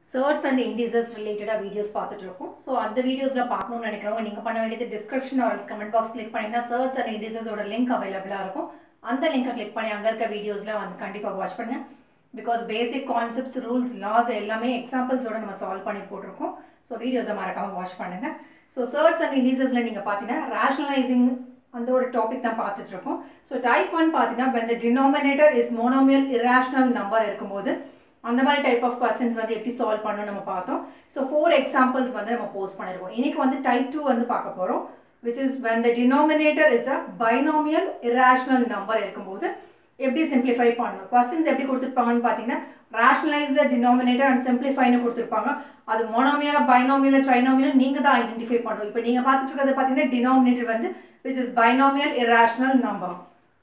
surds and indices ரிலேட்டடாக videos பார்த்துட்டு இருக்கோம் ஸோ அந்த வீடியோஸில் பார்க்கணும்னு நினைக்கிறவங்க நீங்கள் பண்ண வேண்டியது description or comment box click பண்ணிங்கன்னா சர்ட்ஸ் அண்ட் இண்டீசஸோட லிங்க் அவைலபிளாக இருக்கும் அந்த லிங்கை கிளிக் பண்ணி அங்கே இருக்க வீடியோஸ்லாம் வந்து கண்டிப்பாக வாட்ச் பண்ணுங்க because basic concepts rules laws எல்லாமே எக்ஸாம்பிள்ஸோட நம்ம சால்வ் பண்ணி போட்டிருக்கோம் ஸோ வீடியோஸை மறக்காமல் வாட்ச் பண்ணுங்க ஸோ சர்ட்ஸ் அண்ட் இண்டீசஸில் நீங்கள் பார்த்தீங்கன்னா ரேஷனலைசிங் அந்த ஒரு டாபிக் தான் பார்த்துட்டு இருக்கோம் ஸோ டைப் ஒன் பார்த்தீங்கன்னா when the denominator is monomial irrational number இருக்கும்போது அந்த மாதிரி டைப் ஆஃப் கொஸ்டின்ஸ் வந்து எப்படி சால்வ் பண்ணணும் நம்ம பார்த்தோம் ஸோ ஃபோர் எக்ஸாம்பிள்ஸ் வந்து நம்ம போஸ்ட் பண்ணிருக்கோம் இன்னைக்கு வந்து டைப் டூ வந்து பார்க்க போகிறோம் which is when the denominator is a binomial irrational number இருக்கும்போது எப்படி சிம்பிளிஃபை பண்ணணும் கொஸ்டின்ஸ் எப்படி கொடுத்துருப்பாங்கன்னு பார்த்தீங்கன்னா rationalize the denominator and simplifyன்னு கொடுத்துருப்பாங்க அது மோனோமியலா பைனோமியலா ட்ரைனோமியல் நீங்கள் தான் ஐடென்டிஃபை பண்ணணும் இப்போ நீங்கள் பார்த்துட்டு இருக்கிறது பார்த்தீங்கன்னா denominator வந்து which is binomial irrational number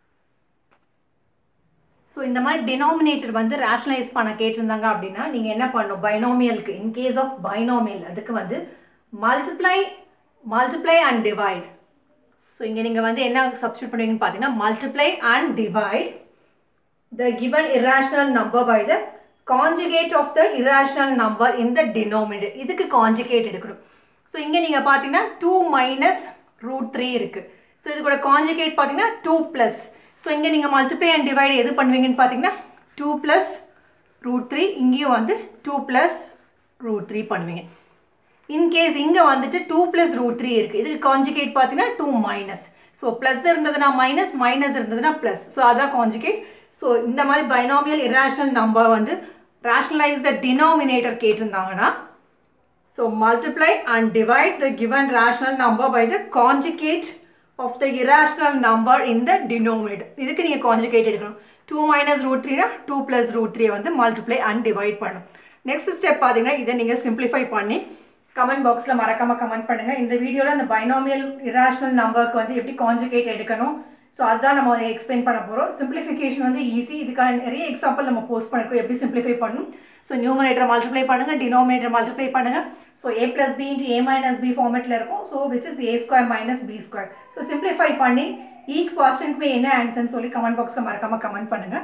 so இந்த மாதிரி டினாமினேட்டர் வந்து ரேஷனலைஸ் பண்ண கேட்டிருந்தாங்க அப்படின்னா நீங்கள் என்ன பண்ணணும் பைனோமியலுக்கு இன் கேஸ் ஆஃப் பைனோமியல் அதுக்கு வந்து multiply multiply and divide so இங்கே நீங்கள் வந்து என்ன சப்ஸ்டியூட் பண்ணுவீங்கன்னு பார்த்தீங்கன்னா multiply and divide the given irrational number by the conjugate of the irrational number in the denominator இதுக்கு காஞ்சுகேட் எடுக்கணும் ஸோ இங்கே நீங்கள் பார்த்தீங்கன்னா டூ மைனஸ் ரூட் த்ரீ இருக்குது ஸோ இது கூட காஞ்சுகேட் பார்த்தீங்கன்னா டூ ப்ளஸ் ஸோ இங்கே நீங்கள் மல்டிப்ளை அண்ட் டிவைட் எது பண்ணுவீங்கன்னு பார்த்தீங்கன்னா டூ ப்ளஸ் ரூட் த்ரீ இங்கேயும் வந்து டூ ப்ளஸ் ரூட் த்ரீ பண்ணுவீங்க இன்கேஸ் இங்கே வந்துட்டு டூ ப்ளஸ் ரூட் த்ரீ இருக்குது இதுக்கு காஞ்சுகேட் பார்த்தீங்கன்னா டூ மைனஸ் ஸோ ப்ளஸ் இருந்ததுன்னா மைனஸ் மைனஸ் இருந்ததுன்னா ப்ளஸ் ஸோ அதான் காஞ்சுகேட் ஸோ இந்த மாதிரி பைனாமியல் irrational நம்பர் வந்து rationalize the denominator கேட்டிருந்தாங்கன்னா so multiply and divide the given rational number by the conjugate of the irrational number in the denominator இதுக்கு நீங்கள் conjugate எடுக்கணும் two minus root த்ரீனா two plus root three வந்து multiply and divide பண்ணும் next step பார்த்தீங்கன்னா இதை நீங்கள் simplify பண்ணி கமெண்ட் பாக்ஸில் மறக்காமல் கமெண்ட் பண்ணுங்கள் இந்த வீடியோவில் இந்த பைனாமியல் irrational நம்பருக்கு வந்து எப்படி காஞ்சுகேட் எடுக்கணும் ஸோ அதுதான் நம்ம எக்ஸ்பிளைன் பண்ண போகிறோம் சிம்பிளிஃபிகேஷன் வந்து ஈஸி இதுக்கான நிறைய எக்ஸாம்பிள் நம்ம போஸ்ட் பண்ணிருக்கோம் எப்படி சிம்பிளிஃபை பண்ணணும் ஸோ நியூமரேட்டர் மல்டிப்ளை பண்ணுங்கள் டினோமினேட்டர் மல்டிப்ளை பண்ணுங்கள் so A plus B into A minus B ஃபார்மேட்டில் இருக்கும் so which is A square minus B square so simplify பண்ணி ஈச் கொஸ்டினுக்குமே என்ன ஆன்சர்னு சொல்லி கமெண்ட் பாக்ஸில் மறக்காமல் கமெண்ட் பண்ணுங்கள்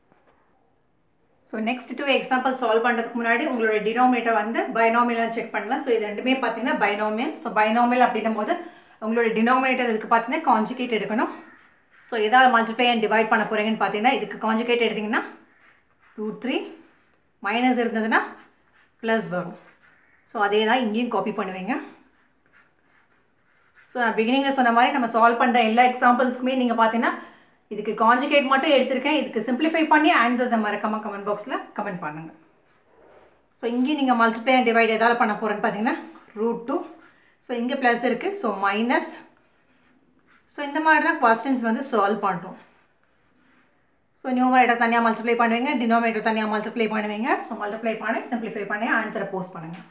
so next two example solve பண்ணுறதுக்கு முன்னாடி உங்களோட டினோமேட்டர் வந்து பைனாமியல் செக் பண்ணலாம் ஸோ இது ரெண்டுமே பார்த்தீங்கன்னா பைனாமியல் ஸோ பைனாமியல் அப்படின்னும் போது உங்களோட டினோமினேட்டர் இதுக்கு பார்த்தீங்கன்னா காஞ்சுகேட் எடுக்கணும் ஸோ எதாவது மல்டிப்ளை அண்ட் டிவைட் பண்ண போகிறீங்கன்னு பார்த்தீங்கன்னா இதுக்கு காஞ்சுகேட் எடுத்திங்கன்னா ரூட் த்ரீ மைனஸ் இருந்ததுன்னா ப்ளஸ் வரும் ஸோ அதே தான் இங்கேயும் காப்பி பண்ணுவீங்க ஸோ நான் பிகினிங்கில் சொன்ன மாதிரி நம்ம சால்வ் பண்ணுற எல்லா எக்ஸாம்பிள்ஸ்க்குமே நீங்கள் பார்த்தீங்கன்னா இதுக்கு காஞ்சுகேட் மட்டும் எடுத்திருக்கேன் இதுக்கு சிம்பிளிஃபை பண்ணி ஆன்சர்ஸை மறக்காமல் கமெண்ட் பாக்ஸில் கமெண்ட் பண்ணுங்கள் ஸோ இங்கேயும் நீங்கள் மல்டிப்ளை அண்ட் டிவைட் எதாவது பண்ண போகிறேன்னு பார்த்தீங்கன்னா ரூட் டூ ஸோ இங்கே ப்ளஸ் இருக்குது ஸோ மைனஸ் ஸோ இந்த மாதிரி தான் கொஸ்டின்ஸ் வந்து சால்வ் பண்ணுறோம் ஸோ நியூமரேட்டர் தனியாக மல்டிப்ளை பண்ணுவீங்க டினோமேட்டர் தனியாக மல்டிப்ளை பண்ணுவீங்க ஸோ மல்டிப்ளை பண்ணி சிம்பிளிஃபை பண்ணி ஆன்சரை போஸ்ட் பண்ணுங்கள்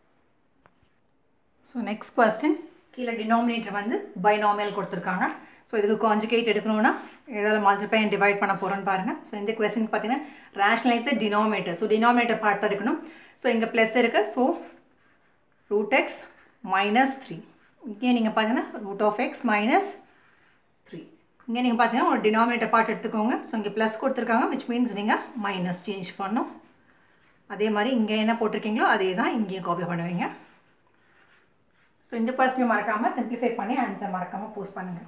ஸோ நெக்ஸ்ட் கொஸ்டின் கீழே டினோமினேட்டர் வந்து பைனாமியல் கொடுத்துருக்காங்க ஸோ இதுக்கு காஞ்சுகேட் எடுக்கணும்னா ஏதாவது மல்டிப்ளை அண்ட் டிவைட் பண்ண போகிறோன்னு பாருங்கள் ஸோ இந்த கொஸ்டின் பார்த்தீங்கன்னா rationalize the denominator so denominator part தான் எடுக்கணும் ஸோ இங்கே ப்ளஸ் இருக்குது so root X minus three இங்கே நீங்கள் பார்த்தீங்கன்னா root of X minus three இங்கே நீங்கள் பார்த்தீங்கன்னா ஒரு டினாமினேட்டர் பார்ட் எடுத்துக்கோங்க ஸோ இங்கே ப்ளஸ் கொடுத்துருக்காங்க விச் மீன்ஸ் நீங்கள் மைனஸ் சேஞ்ச் பண்ணணும் அதே மாதிரி இங்கே என்ன போட்டிருக்கீங்களோ அதே தான் இங்கேயும் காப்பி பண்ணுவீங்க ஸோ இந்த கொஸ்டின் மறக்காமல் சிம்பிளிஃபை பண்ணி ஆன்சர் மறக்காமல் போஸ்ட் பண்ணுங்கள்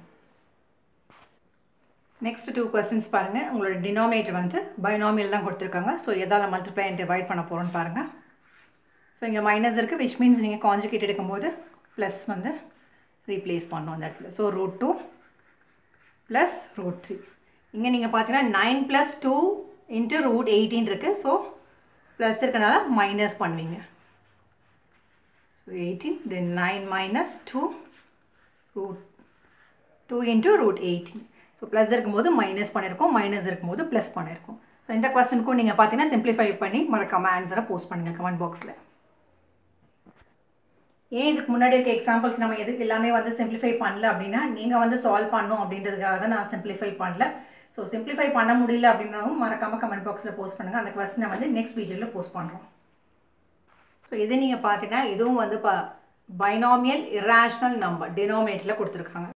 நெக்ஸ்ட் டூ கொஸ்டின்ஸ் பாருங்கள் உங்களோட டினாமினேட்டர் வந்து பைனாமியல் தான் கொடுத்துருக்காங்க ஸோ எதால் மல்டிப்ளை அண்ட் டிவைட் பண்ண போகிறோன்னு பாருங்கள் ஸோ இங்கே மைனஸ் இருக்குது விச் மீன்ஸ் நீங்கள் காஞ்சுகேட் எடுக்கும்போது ப்ளஸ் வந்து ரீப்ளேஸ் பண்ணணும் அந்த இடத்துல so root two plus root three இங்கே நீங்கள் பார்த்தீங்கன்னா nine plus two into root eighteen இருக்குது ஸோ ப்ளஸ் இருக்கனால மைனஸ் பண்ணுவீங்க so eighteen then nine minus two root two into root eighteen so plus இருக்கும்போது மைனஸ் பண்ணியிருக்கோம் மைனஸ் இருக்கும்போது ப்ளஸ் பண்ணியிருக்கோம் ஸோ இந்த கொஸ்டினுக்கும் நீங்கள் பார்த்தீங்கன்னா சிம்பிளிஃபை பண்ணி மறக்காமல் ஆன்சரை போஸ்ட் பண்ணுங்கள் கமெண்ட் பாக்ஸில் ஏன் இதுக்கு முன்னாடி இருக்க எக்ஸாம்பிள்ஸ் நம்ம எதுக்கு எல்லாமே வந்து சிம்பிளிஃபை பண்ணல அப்படின்னா நீங்கள் வந்து சால்வ் பண்ணணும் அப்படின்றதுக்காக தான் நான் சிம்பிளிஃபை பண்ணல ஸோ சிம்பிளிஃபை பண்ண முடியல அப்படின்னாலும் மறக்காமல் கமெண்ட் பாக்ஸில் போஸ்ட் பண்ணுங்கள் அந்த கொஸ்டினை வந்து நெக்ஸ்ட் வீடியோவில் போஸ்ட் பண்ணுறோம் ஸோ இது நீங்கள் பார்த்தீங்கன்னா இதுவும் வந்து ப பைனாமியல் irrational நம்பர் டினோமேட்டில் கொடுத்துருக்காங்க